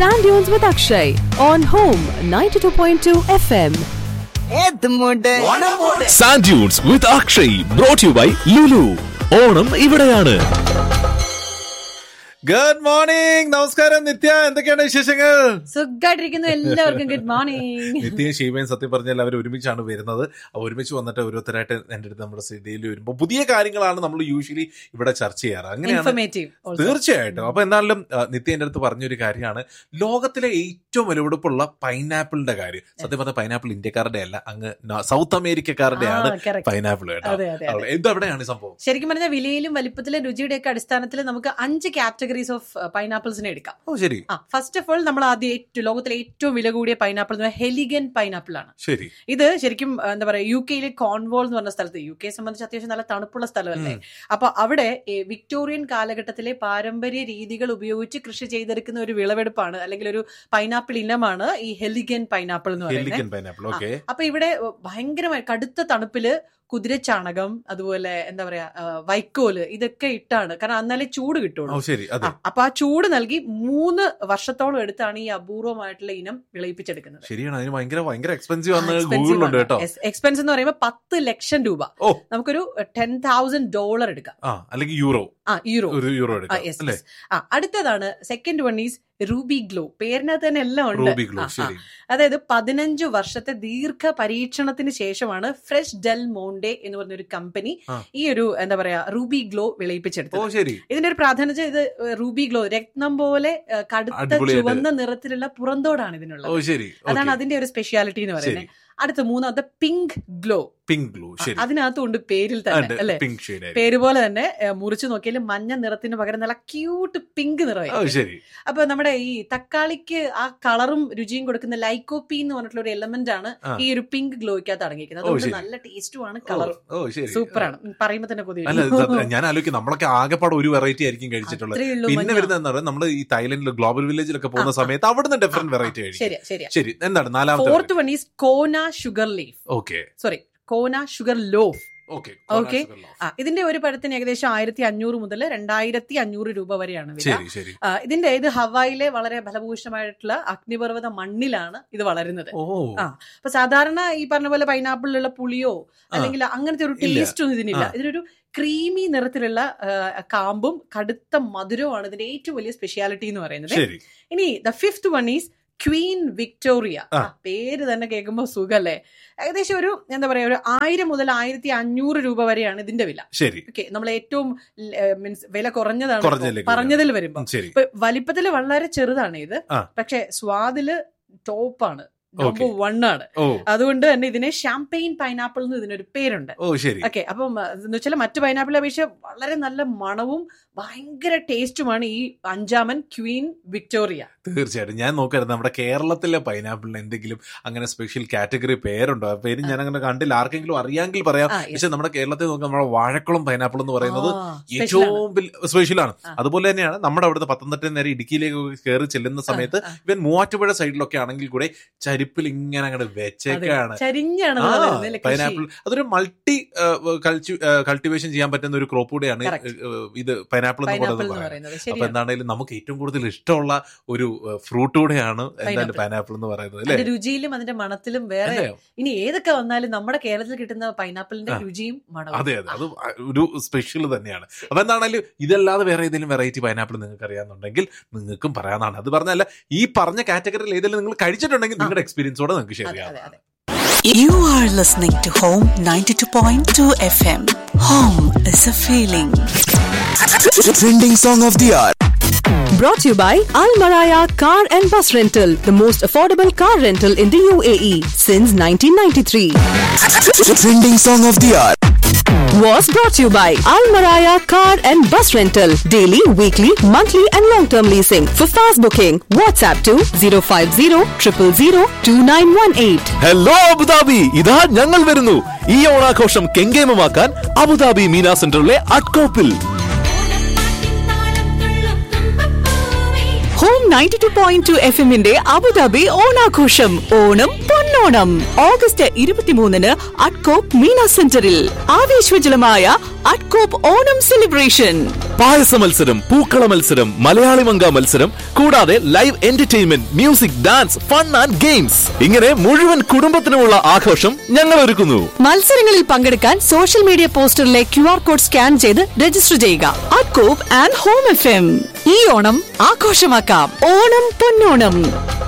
Sand Dunes with Akshay on Home 92.2 FM. Sand dunes with Akshay brought you by Lulu Onam ഇവിടെയാണ് good morning നമസ്കാരം നിത്യ എന്തൊക്കെയാണ് വിശേഷങ്ങൾ സുഖമായിട്ടിരിക്കുന്നു എല്ലാവർക്കും ഗുഡ് മോർണിംഗ് നിത്യയും ശിവയും സത്യം പറഞ്ഞാൽ അവർ ഒരുമിച്ചാണ് വരുന്നത് അപ്പോൾ ഒരുമിച്ച് വന്നിട്ട് ഓരോരുത്തരായിട്ട് എൻ്റെ അടുത്ത് നമ്മുടെ ഡെയിലി വരുമ്പോൾ പുതിയ കാര്യങ്ങളാണ് നമ്മൾ യൂഷ്വലി ഇവിടെ ചർച്ച ചെയ്യാറ് അങ്ങനെയാണ് ഇൻഫർമേറ്റീവ് തീർച്ചയായിട്ടും അപ്പൊ എന്നാലും ആ, നിത്യ എൻ്റെ അടുത്ത് പറഞ്ഞൊരു കാര്യമാണ് ലോകത്തിലെ ഏറ്റവും വിലപിടിപ്പുള്ള പൈനാപ്പിളിന്റെ കാര്യം സത്യം പറഞ്ഞാൽ പൈനാപ്പിൾ ഇന്ത്യക്കാരുടെ അല്ല അങ്ങ് ന- സൗത്ത് അമേരിക്കക്കാരുടെയാണ് ആ, correct. പൈനാപ്പിൾ കേട്ടോ അതെ, അതെ, അതെ. ഇതെവിടെയാണ് ഈ സംഭവം ശരിക്കും പറഞ്ഞാൽ വിലയിലും വലിപ്പത്തിലും രുചിയുടെ ഒക്കെ അടിസ്ഥാനത്തിൽ നമുക്ക് അഞ്ച് കാറ്റഗറീസ് ഓഫ് പൈനാപ്പിൾസിനെ എടുക്കാം ഓ ശരി ആ ഫസ്റ്റ് ഓഫ് ഓൾ നമ്മൾ ആദ്യം ഏറ്റവും ലോകത്തിലെ ഏറ്റവും വില കൂടിയ പൈനാപ്പിൾ എന്ന് പറഞ്ഞാൽ ഹെലിഗൻ പൈനാപ്പിൾ ആണ് ശരി ഇത് ശരിക്കും ആ, എന്താ പറയാ യു കെയിലെ കോൺവോൾ എന്ന് പറഞ്ഞ സ്ഥലത്ത് യു കെയെ സംബന്ധിച്ച് അത്യാവശ്യം നല്ല തണുപ്പുള്ള സ്ഥലമല്ലേ അപ്പൊ അവിടെ ഏ, വിക്ടോറിയൻ കാലഘട്ടത്തിലെ പാരമ്പര്യ രീതികൾ ഉപയോഗിച്ച് കൃഷി ചെയ്തെടുക്കുന്ന ഒരു വിളവെടുപ്പാണ് അല്ലെങ്കിൽ ഒരു പൈനാപ്പിൾ ഇനമാണ് ഈ ഹെലിഗൻ പൈനാപ്പിൾ എന്ന് പറയുന്നത് ഹെലിക്കൻ പൈനാപ്പിൾ ഓക്കെ ആ, അപ്പൊ ഇവിടെ ഭയങ്കരമായി കടുത്ത തണുപ്പില് കുതിരച്ചാണകം അതുപോലെ എന്താ പറയാ ആ, വൈക്കോല് ഇതൊക്കെ ഇട്ടാണ് കാരണം എന്നാലേ ചൂട് ഓ കിട്ടുള്ളൂ ശരി ആ, അതെ അപ്പൊ ആ ചൂട് നൽകി മൂന്ന് വർഷത്തോളം എടുത്താണ് ഈ അപൂർവമായിട്ടുള്ള ഇനം വിളയിപ്പിച്ചെടുക്കുന്നത് ശരിയാണ് അതിന് ഭയങ്കര ഭയങ്കര എക്സ്പെൻസീവ് ആണ് ഗൂഗിളിലുണ്ട് കേട്ടോ എക്സ്പെൻസ് എന്ന് പറയുമ്പോൾ പത്ത് ലക്ഷം രൂപ ഓ നമുക്കൊരു ടെൻ തൗസൻഡ് ഡോളർ എടുക്കാം ആ അല്ലെങ്കിൽ യൂറോ ആ യൂറോ ഒരു യൂറോ ആ, എടുക്കാം yes, അല്ലേ yes. ആ അടുത്തതാണ് second one is Ruby Glow പേരിനകത്ത് തന്നെ എല്ലാം ഉണ്ട് റൂബി ഗ്ലോ ആ, ആ. ശരി അതായത് പതിനഞ്ച് വർഷത്തെ ദീർഘ പരീക്ഷണത്തിന് ശേഷമാണ് ഫ്രഷ് ഡെൽ മോണ്ടെ എന്ന് പറഞ്ഞ ഒരു കമ്പനി ആ. ഈ ഒരു എന്താ പറയാ റൂബി ഗ്ലോ ഓ വിളയിപ്പിച്ചെടുത്തത് ശരി ഇതിന്റെ ഒരു പ്രാധാന്യം വെച്ചാൽ ഇത് റൂബി ഗ്ലോ രക്തം പോലെ ഏഹ്, കടുത്ത അടിപൊളിയായിട്ട്. ചുവന്ന നിറത്തിലുള്ള പുറന്തോടാണ് ഇതിനുള്ളത് ഓ ശരി അതാണ് അതിന്റെ ഒരു സ്പെഷ്യാലിറ്റി എന്ന് പറയുന്നത് അടുത്ത മൂന്നാമത്തെ പിങ്ക് ഗ്ലോ പിങ്ക് ഗ്ലോ ശരി അതിനകത്തുണ്ട് പേരിൽ തന്നെ അല്ലെ പിങ്ക് ഷെയ്ഡ് പേര് പോലെ തന്നെ ഏഹ്, മുറിച്ചു നോക്കിയാൽ മഞ്ഞ നിറത്തിന് പകരം നല്ല ക്യൂട്ട് പിങ്ക് ഓ നിറമായി ശരി അപ്പൊ നമ്മുടെ ഈ തക്കാളിക്ക് ആ കളറും രുചിയും കൊടുക്കുന്ന ലൈക്കോപ്പി എന്ന് പറഞ്ഞിട്ടുള്ള ഒരു എലമെന്റ് ആണ് ആ. ഈ ഒരു പിങ്ക് ഗ്ലോയ്ക്കകത്ത് അടങ്ങിയിരിക്കുന്നത് ഓ, അതുകൊണ്ട് ശരി. നല്ല ടേസ്റ്റും ആണ് ഓ, കളറും ഓ ശരി സൂപ്പറാണ് ഉം, പറയുമ്പോ തന്നെ കൊതി അല്ല വരും. സത്യം, ഞാൻ ആലോചിക്കും നമ്മളൊക്കെ ആകെപ്പാടെ ഒരു വെറൈറ്റി ആയിരിക്കും കഴിച്ചിട്ടുള്ളത് അത്രേ ഉള്ളൂ പിന്നെ മഞ്ഞ. വരുന്നത് എന്താ പറയുക നമ്മൾ ഈ തായ്ലൻഡിൽ ഗ്ലോബൽ വില്ലേജിലൊക്കെ പോകുന്ന ആ, ആ. സമയത്ത് അവിടുന്ന് ഡിഫറെന്റ് വെറൈറ്റി കഴിക്കും ശരിയാ ശരിയാ ശരി എന്താണ് നാലാമത്തെ fourth one is Kona sugar leaf okay sorry Kona sugar loaf okay Okay. ആ ഇതിന്റെ ഒരു പഴത്തിന് ഏകദേശം ആയിരത്തി അഞ്ഞൂറ് മുതൽ രണ്ടായിരത്തി അഞ്ഞൂറ് രൂപ വരെയാണ് വില ശരി ശരി ആ, ഇതിന്റെ ഇത് ഹവായിലെ വളരെ ഫലഭൂഷണമായിട്ടുള്ള അഗ്നിപർവ്വത മണ്ണിലാണ് ഇത് വളരുന്നത് ഓ ആ. അപ്പൊ സാധാരണ ഈ പറഞ്ഞ പോലെ പൈനാപ്പിളിലുള്ള പുളിയോ അല്ലെങ്കിൽ അങ്ങനത്തെ ഒരു ഇല്ല. ടേസ്റ്റ് ഒന്നും ഇതിനില്ല ആ. ഇതിനൊരു ക്രീമി നിറത്തിലുള്ള ആ, കാമ്പും കടുത്ത മധുരവുമാണ് ഇതിന്റെ ഏറ്റവും വലിയ സ്പെഷ്യാലിറ്റി എന്ന് പറയുന്നത് ശരി ഇനി the fifth one is Queen Victoria ആ. ആ, പേര് തന്നെ കേൾക്കുമ്പോൾ സുഖല്ലേ ഏകദേശം ഒരു എന്താ പറയാ ഒരു ആയിരം മുതൽ ആയിരത്തി അഞ്ഞൂറ് രൂപ വരെയാണ് ഇതിന്റെ വില ശരി ഓക്കെ നമ്മൾ ഏറ്റവും മീൻസ് വില കുറഞ്ഞതാണ് കുറഞ്ഞതിലേക്ക് ഇപ്പോ. പറഞ്ഞതിൽ വരുമ്പോ ഉം, ശരി ഇപ്പൊ വലിപ്പത്തില് വളരെ ചെറുതാണ് ഇത് ആ. പക്ഷെ സ്വാദില് ടോപ്പാണ് Okay. നമ്പർ വൺ ആണ് ഓ അതുകൊണ്ട് തന്നെ ഇതിനെ ഷാംപെയിൻ പൈനാപ്പിൾ എന്ന് ഇതിനൊരു പേരുണ്ട് ഓ ശരി ഓക്കെ അപ്പം എന്ന് വെച്ചാൽ മറ്റു പൈനാപ്പിൾ അപേക്ഷിച്ച് വളരെ നല്ല മണവും ഭയങ്കര ടേസ്റ്റുമാണ് ഈ അഞ്ചാമൻ ക്വീൻ വിക്ടോറിയ തീർച്ചയായിട്ടും ഞാൻ നോക്കായിരുന്നു നമ്മുടെ കേരളത്തിലെ പൈനാപ്പിളിന് എന്തെങ്കിലും അങ്ങനെ സ്പെഷ്യൽ കാറ്റഗറി പേരുണ്ടോ ആ പേര് ഞാൻ അങ്ങനെ കണ്ടില്ല ആർക്കെങ്കിലും അറിയാമെങ്കിൽ പറയാം ആ, yes. പക്ഷെ നമ്മുടെ കേരളത്തിൽ നോക്കാം നമ്മുടെ വാഴക്കുളം പൈനാപ്പിൾ എന്ന് പറയുന്നത് ആ, special ആണ്. ഏറ്റവും സ്പെഷ്യലാണ് ആ. അതുപോലെ തന്നെയാണ് നമ്മുടെ അവിടുന്ന് പത്തനംതിട്ട നേരെ ഇടുക്കിയിലേക്ക് കയറി ചെല്ലുന്ന സമയത്ത് ആ. ഇവൻ മൂവാറ്റുപുഴ സൈഡിലൊക്കെ ആണെങ്കിൽ കൂടെ ചരിപ്പിൽ ഇങ്ങനെ അങ്ങോട്ട് അതെ. വെച്ചേക്കാണ് ചരിഞ്ഞാണ് ആ, ഇത് വരുന്നത്, അല്ലേ, കൃഷി? പൈനാപ്പിൾ അതൊരു മൾട്ടി കൾട്ടിവേഷൻ ചെയ്യാൻ പറ്റുന്ന ഒരു ക്രോപ്പ് കൂടെയാണ് Correct. ഏഹ്, ഇത് പൈനാപ്പിൾ എന്ന് പൈനാപ്പിൾ പറയുന്നത് എന്ന് പറയുന്നത്. പറയുന്നത് അപ്പൊ ശരിയാണ് എന്താണെങ്കിലും നമുക്ക് ഏറ്റവും കൂടുതൽ ഇഷ്ടമുള്ള ഒരു ഫ്രൂട്ട് കൂടെയാണ് എന്തായാലും Pineapple. പൈനാപ്പിൾ എന്ന് പറയുന്നത് അല്ലേ അതിന്റെ രുചിയിലും അതിന്റെ മണത്തിലും വേറെ അല്ലേ ഇനി ഏതൊക്കെ വന്നാലും നമ്മുടെ കേരളത്തിൽ കിട്ടുന്ന പൈനാപ്പിളിന്റെ ആ. രുചിയും മണവും അതെ അതെ അത് ഒരു സ്പെഷ്യൽ തന്നെയാണ് അപ്പൊ എന്താണെങ്കിലും ഇതല്ലാതെ വേറെ ഏതെങ്കിലും വെറൈറ്റി പൈനാപ്പിൾ നിങ്ങൾക്ക് അറിയാന്നുണ്ടെങ്കിൽ നിങ്ങൾക്കും പറയാനാണ് അത് പറഞ്ഞല്ല ഈ പറഞ്ഞ കാറ്റഗറിയിൽ ഏതെങ്കിലും നിങ്ങൾ കഴിച്ചിട്ടുണ്ടെങ്കിൽ നിങ്ങളുടെ എക്സ്പീരിയൻസോടെ നിങ്ങൾക്ക് ഷെയർ അതെ ചെയ്യാം അതെ അതെ You are listening to Home 92.2 FM. Home is a feeling. Trending song of the hour Brought to you by Al Maraya Car and Bus Rental, the most affordable car rental in the UAE since 1993. Trending song of the hour Was brought to you by Al Maraya Car and Bus Rental, daily, weekly, monthly, and long term leasing. For fast booking, WhatsApp to 050 000 2918. Hello Abu Dhabi ഇതാ ഞങ്ങൾ വരുന്നു ഈ ഓണാഘോഷം കെങ്കേമമാക്കാൻ Abu Dhabi Mina സെന്ററിലെ അട്കോപ്പിൽ Home 92.2 FM ന്റെ Abu Dhabi ഓണാഘോഷം ഓണം പൊന്നോണം പൊന്നോണം ഓഗസ്റ്റ് ഇരുപത്തിമൂന്നിന് അഡ്കോപ്പ് മീന സെന്ററിൽ ആവേശോജ്വലമായ അഡ്കോപ്പ് ഓണം സെലിബ്രേഷൻ പായസ മത്സരം പൂക്കള മത്സരം മലയാളി മങ്ക മത്സരം കൂടാതെ live entertainment music dance fun and games ഇങ്ങനെ മുഴുവൻ കുടുംബത്തിനുമുള്ള ആഘോഷം ഞങ്ങൾ ഒരുക്കുന്നു മത്സരങ്ങളിൽ പങ്കെടുക്കാൻ സോഷ്യൽ മീഡിയ പോസ്റ്ററിലെ ക്യു ആർ കോഡ് സ്കാൻ ചെയ്ത് രജിസ്റ്റർ ചെയ്യുക അഡ്കോപ്പ് ആൻഡ് ഹോം എഫ് എം ഈ ഓണം ആഘോഷമാക്കാം ഓണം പൊന്നോണം